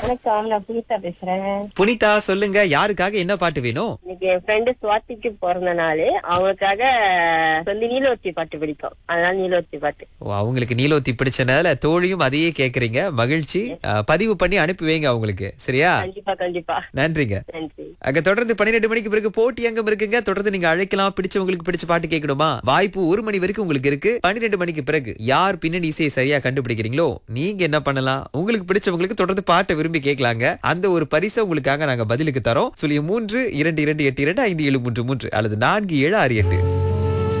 வணக்கம் நான் புனிதா பேசுறேன் புனிதா சொல்லுங்க யாருக்காக என்ன பாட்டு வேணும் இன்னைக்கு என் ஃப்ரெண்டு சுவாதிக்கு பிறந்த நாள் அவங்களுக்காக வந்து நீலோத்தி பாட்டு பிடிக்கும் அதனால நீலோத்தி பாட்டு ஓ, அவங்களுக்கு நீலோத்தி பிடிச்சனால தோழியும் அதையே கேக்குறீங்க மகிழ்ச்சி அஹ், பதிவு பண்ணி அனுப்பி வைங்க அவங்களுக்கு சரியா கண்டிப்பா கண்டிப்பா நன்றிங்க நன்றி அங்க தொடர்ந்து பன்னிரெண்டு மணிக்கு பிறகு போட்டி அங்கம் இருக்குங்க தொடர்ந்து நீங்க அழைக்கலாம் பிடிச்சவங்களுக்கு பிடிச்ச பாட்டு கேட்கணுமா வாய்ப்பு ஒரு மணி வரைக்கும் உங்களுக்கு இருக்கு பன்னிரெண்டு மணிக்கு பிறகு யார் பின்னணி இசையை சரியா கண்டுபிடிக்கிறீங்களோ நீங்க என்ன பண்ணலாம் உங்களுக்கு பிடிச்சவங்களுக்கு தொடர்ந்து பாட்டை விரும்பி கேட்கலாங்க அந்த ஒரு பரிசை உங்களுக்காக நாங்க பதிலுக்கு தரோம் சொல்லி மூன்று இரண்டு இரண்டு எட்டு இரண்டு ஐந்து ஏழு மூன்று மூன்று அல்லது நான்கு ஏழு ஆறு எட்டு